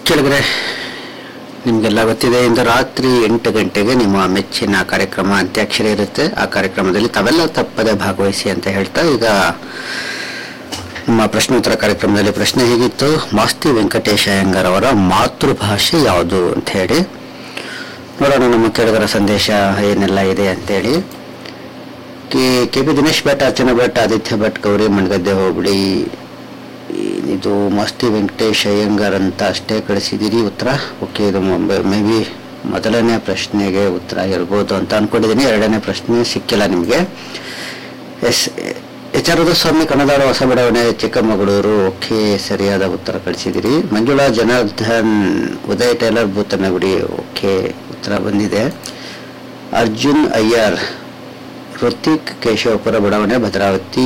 ಕೆಳಗಡೆ ನಿಮಗೆಲ್ಲ ಗೊತ್ತಿದೆ ಇಂದು ರಾತ್ರಿ ಎಂಟು ಗಂಟೆಗೆ ನಿಮ್ಮ ಮೆಚ್ಚಿನ ಕಾರ್ಯಕ್ರಮ ಅಂತ್ಯಾಕ್ಷರಿ ಇರುತ್ತೆ ಆ ಕಾರ್ಯಕ್ರಮದಲ್ಲಿ ತಾವೆಲ್ಲ ತಪ್ಪದೆ ಭಾಗವಹಿಸಿ ಅಂತ ಹೇಳ್ತಾ ಈಗ ನಮ್ಮ ಪ್ರಶ್ನೋತ್ತರ ಕಾರ್ಯಕ್ರಮದಲ್ಲಿ ಪ್ರಶ್ನೆ ಹೇಗಿತ್ತು ಮಾಸ್ತಿ ವೆಂಕಟೇಶ ಅಯ್ಯಂಗಾರ್ ಅವರ ಮಾತೃಭಾಷೆ ಯಾವುದು ಅಂತ ಹೇಳಿ ನೋಡೋಣ ನಮ್ಮ ಕೆಳಗರ ಸಂದೇಶ ಏನೆಲ್ಲ ಇದೆ ಅಂತೇಳಿ K K P Dinesh Bhat Archana Bhat Aditya Bhat Gauri Mangadde ಹೋಬಳಿ ಇದು ಮಾಸ್ತಿ ವೆಂಕಟೇಶ್ ಅಯ್ಯಂಗಾರ್ ಅಂತ ಅಷ್ಟೇ ಕಳಿಸಿದ್ದೀರಿ ಉತ್ತರ ಓಕೆ ಇದು ಮೇ ಬಿ ಮೊದಲನೇ ಪ್ರಶ್ನೆಗೆ ಉತ್ತರ ಇರ್ಬೋದು ಅಂತ ಅನ್ಕೊಂಡಿದ್ದೀನಿ ಎರಡನೇ ಪ್ರಶ್ನೆ ಸಿಕ್ಕಿಲ್ಲ ನಿಮಗೆ S H R Swamy Kannada ಹೊಸ ಬಡಾವಣೆ ಚಿಕ್ಕಮಗಳೂರು ಓಕೆ ಸರಿಯಾದ ಉತ್ತರ ಕಳಿಸಿದಿರಿ ಮಂಜುಳಾ ಜನಾರ್ದನ್ ಉದಯ್ ಟೈಲರ್ ಬೂತನಗುಡಿ ಓಕೆ ಉತ್ತರ ಬಂದಿದೆ ಅರ್ಜುನ್ ಅಯ್ಯರ್ ಋತಿಕ್ ಕೇಶವಪುರ ಬಡಾವಣೆ Bhadravathi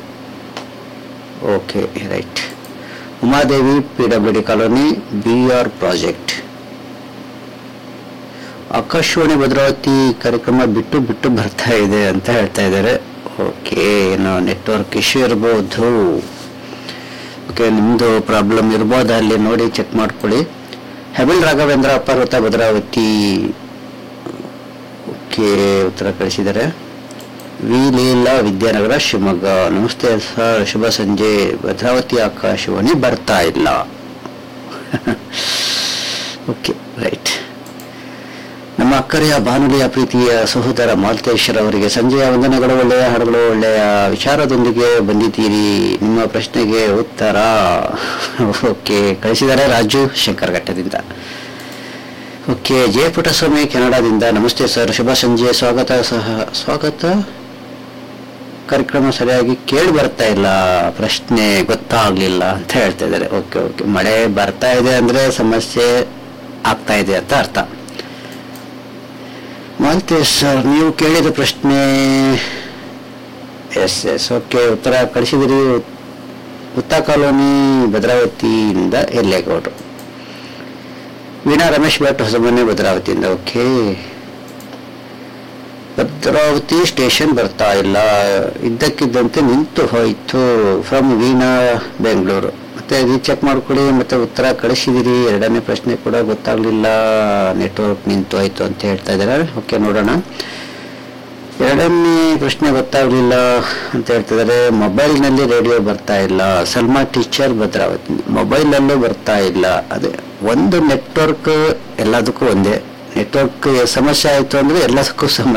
okay right Umadevi P W D colony B R project Akashvani Bhadravathi ಕಾರ್ಯಕ್ರಮ ಬಿಟ್ಟು ಬಿಟ್ಟು ಬರ್ತಾ ಇದೆ ಅಂತ ಹೇಳ್ತಾ ಇದ್ದಾರೆ ಓಕೆ ಏನೋ ನೆಟ್ವರ್ಕ್ ಇಶ್ಯೂ ಇರ್ಬೋದು ಓಕೆ ನಿಮ್ಮದು ಪ್ರಾಬ್ಲಮ್ ಇರ್ಬೋದು ಅಲ್ಲಿ ನೋಡಿ ಚೆಕ್ ಮಾಡ್ಕೊಳ್ಳಿ ಹೆಬಲ್ ರಾಘವೇಂದ್ರ ಪರ್ವತ ಭದ್ರಾವತಿ ಓಕೆ ಉತ್ತರ ಕಳಿಸಿದ್ದಾರೆ ವಿ ಲೀಲಾ ವಿದ್ಯಾನಗರ ಶಿವಮೊಗ್ಗ ನಮಸ್ತೆ ಸರ್ ಶುಭ ಸಂಜೆ ಭದ್ರಾವತಿ ಆಕಾಶವಾಣಿ ಬರ್ತಾ ಇಲ್ಲ ಓಕೆ ರೈಟ್ ನಮ್ಮ ಅಕ್ಕರೆಯ ಬಾನುಲಿಯ ಪ್ರೀತಿಯ ಸಹೋದರ ಮಾಲ್ತೇಶ್ವರ ಅವರಿಗೆ ಸಂಜೆಯ ವಂದನೆಗಳು ಒಳ್ಳೆಯ ಹಾಡುಗಳು ಒಳ್ಳೆಯ ವಿಚಾರದೊಂದಿಗೆ ಬಂದಿದ್ದೀರಿ ನಿಮ್ಮ ಪ್ರಶ್ನೆಗೆ ಉತ್ತರ ಓಕೆ ಕಳಿಸಿದ್ದಾರೆ ರಾಜು ಶಂಕರಘಟ್ಟದಿಂದ ಓಕೆ ಜಯ ಪುಟ್ಟಸ್ವಾಮಿ ಕೆನಡಾದಿಂದ ನಮಸ್ತೆ ಸರ್ ಶುಭ ಸಂಜೆ ಸ್ವಾಗತ ಸಹ ಸ್ವಾಗತ ಕಾರ್ಯಕ್ರಮ ಸರಿಯಾಗಿ ಕೇಳಿ ಬರ್ತಾ ಇಲ್ಲ ಪ್ರಶ್ನೆ ಗೊತ್ತಾಗ್ಲಿಲ್ಲ ಅಂತ ಹೇಳ್ತಾ ಇದ್ದಾರೆ ಓಕೆ ಓಕೆ ಮಳೆ ಬರ್ತಾ ಇದೆ ಅಂದ್ರೆ ಸಮಸ್ಯೆ ಆಗ್ತಾ ಇದೆ ಅಂತ ಅರ್ಥ ಮಾಲ್ತೇಶ್ ಸರ್ ನೀವು ಕೇಳಿದ ಪ್ರಶ್ನೆ ಎಸ್ ಎಸ್ ಓಕೆ ಉತ್ತರ ಕಳಿಸಿದಿರಿ ಉತ್ತಾ ಕಾಲೋನಿ ಭದ್ರಾವತಿಯಿಂದ ಎಲ್ಲೇಗೌಡರು ವೀಣಾ ರಮೇಶ್ ಭಟ್ ಹೊಸಮನೆ ಭದ್ರಾವತಿಯಿಂದ ಓಕೆ ಭದ್ರಾವತಿ ಸ್ಟೇಷನ್ ಬರ್ತಾ ಇಲ್ಲ ಇದ್ದಕ್ಕಿದ್ದಂತೆ ನಿಂತು ಹೋಯಿತು ಫ್ರಮ್ ವೀಣಾ ಬೆಂಗಳೂರು ಮತ್ತೆ ರೀಚೆಕ್ ಮಾಡ್ಕೊಳ್ಳಿ ಮತ್ತೆ ಉತ್ತರ ಕಳಿಸಿದಿರಿ ಎರಡನೇ ಪ್ರಶ್ನೆ ಕೂಡ ಗೊತ್ತಾಗ್ಲಿಲ್ಲ ನೆಟ್ವರ್ಕ್ ನಿಂತು ಹೋಯ್ತು ಅಂತ ಹೇಳ್ತಾ ಇದ್ದಾರೆ ಓಕೆ ನೋಡೋಣ ಎರಡನೇ ಪ್ರಶ್ನೆ ಗೊತ್ತಾಗ್ಲಿಲ್ಲ ಅಂತ ಹೇಳ್ತಿದ್ದಾರೆ ಮೊಬೈಲ್ನಲ್ಲಿ ರೇಡಿಯೋ ಬರ್ತಾ ಇಲ್ಲ ಸಲ್ಮಾ ಟೀಚರ್ ಭದ್ರಾವತಿ ಮೊಬೈಲಲ್ಲೂ ಬರ್ತಾ ಇಲ್ಲ ಅದೇ ಒಂದು ನೆಟ್ವರ್ಕ್ ಎಲ್ಲದಕ್ಕೂ ಒಂದೇ ನೆಟ್ವರ್ಕ್ ಸಮಸ್ಯೆ ಆಯಿತು ಅಂದ್ರೆ ಎಲ್ಲದಕ್ಕೂ ಸಮಸ್ಯೆ